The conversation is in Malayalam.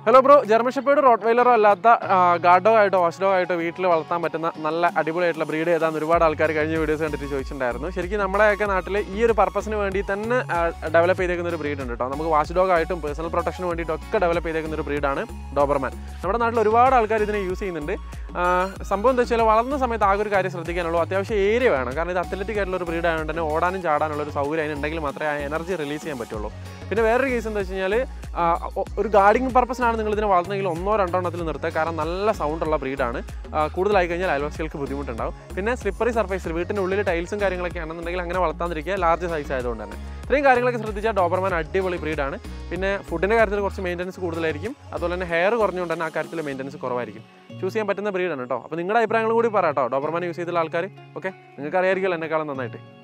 ഹലോ ബ്രോ ജർമ്മൻ ഷെപ്പേർഡ് റോട്ട് വെയിലറോ അല്ലാത്ത ഗാർഡോ ആയിട്ടോ വാഷ്ഡോ ആയിട്ടോ വീട്ടിൽ വളർത്താൻ പറ്റുന്ന നല്ല അടിപൊളിയായിട്ടുള്ള ബ്രീഡ് ഏതാന്ന് ഒരുപാട് ആൾക്കാർ കഴിഞ്ഞ വീഡിയോസ് കണ്ടിട്ട് ചോദിച്ചിട്ടുണ്ടായിരുന്നു ശരിക്കും നമ്മുടെയൊക്കെ നാട്ടിൽ ഈ ഒരു പർപ്പസിന് വേണ്ടി തന്നെ ഡെവലപ്പ് ചെയ്തേക്കുന്ന ഒരു ബ്രീഡ് ഉണ്ട് കേട്ടോ നമുക്ക് വാഷ് ഡോഗ് ആയിട്ടും പേഴ്സണൽ പ്രൊട്ടക്ഷന് വേണ്ടിയിട്ടും ഒക്കെ ഡെവലപ്പ് ചെയ്തേക്കുന്ന ഒരു ബ്രീഡാണ് ഡോബർമാൻ നമ്മുടെ നാട്ടിൽ ഒരുപാട് ആൾക്കാർ ഇതിനെ യൂസ് ചെയ്യുന്നുണ്ട് ആ, സംഭവം എന്താ വെച്ചാൽ വളർന്ന സമയത്ത് ആകെ ഒരു കാര്യം ശ്രദ്ധിക്കാനുള്ളൂ അത്യാവശ്യം ഏരിയ വേണം കാരണം ഇത് അത്ലറ്റിക് ആയിട്ടുള്ള ഒരു ബ്രീഡ് ആയതുകൊണ്ട് തന്നെ ഓടാനും ചാടാനുള്ള ഒരു സൗകര്യം അതിനുണ്ടെങ്കിൽ മാത്രമേ ആ എനർജി റിലീസ് ചെയ്യാൻ പറ്റുള്ളൂ പിന്നെ വേറൊരു കേസ് എന്താ വെച്ച് കഴിഞ്ഞാൽ ഒരു ഗാർഡിങ് പർപ്പസിനാണ് നിങ്ങൾ ഇതിനെ വളർത്തുന്നെങ്കിൽ ഒന്നോ രണ്ടോ എണ്ണത്തിൽ നിർത്തുക കാരണം നല്ല സൗണ്ടുള്ള ബ്രീഡാണ് കൂടുതലായി കഴിഞ്ഞാൽ അയൽവാസികൾക്ക് ബുദ്ധിമുട്ടുണ്ടാവും പിന്നെ സ്ലിപ്പറി സർഫേസിൽ വീട്ടിൻ്റെ ഉള്ളിൽ ടൈൽസും കാര്യങ്ങളൊക്കെ ആണെന്നുണ്ടെങ്കിൽ അങ്ങനെ വളർത്താതിരിക്കുക ലാർജ് സൈസ് ആയതുകൊണ്ട് തന്നെ ഇത്രയും കാര്യങ്ങളൊക്കെ ശ്രദ്ധിച്ചാൽ ഡോബർമാൻ അടിപൊളി ബ്രീഡാണ് പിന്നെ ഫുഡിൻ്റെ കാര്യത്തിൽ കുറച്ച് മെയിൻ്റനൻസ് കൂടുതലായിരിക്കും അതുപോലെ തന്നെ ഹെയർ കുറഞ്ഞുകൊണ്ട് തന്നെ ആ കാര്യത്തിൽ മെയിൻ്റനൻസ് കുറവായിരിക്കും ചൂസ് ചെയ്യാൻ പറ്റുന്ന ബ്രീഡാണ് കേട്ടോ അപ്പോൾ നിങ്ങളുടെ അഭിപ്രായങ്ങളും കൂടി പറയാം കേട്ടോ ഡോബർമാൻ യൂസ് ചെയ്തിട്ടുള്ള ആൾക്കാർ ഓക്കെ നിങ്ങൾക്ക് അറിയായിരിക്കുമല്ലോ എന്നെക്കാളും നന്നായിട്ട്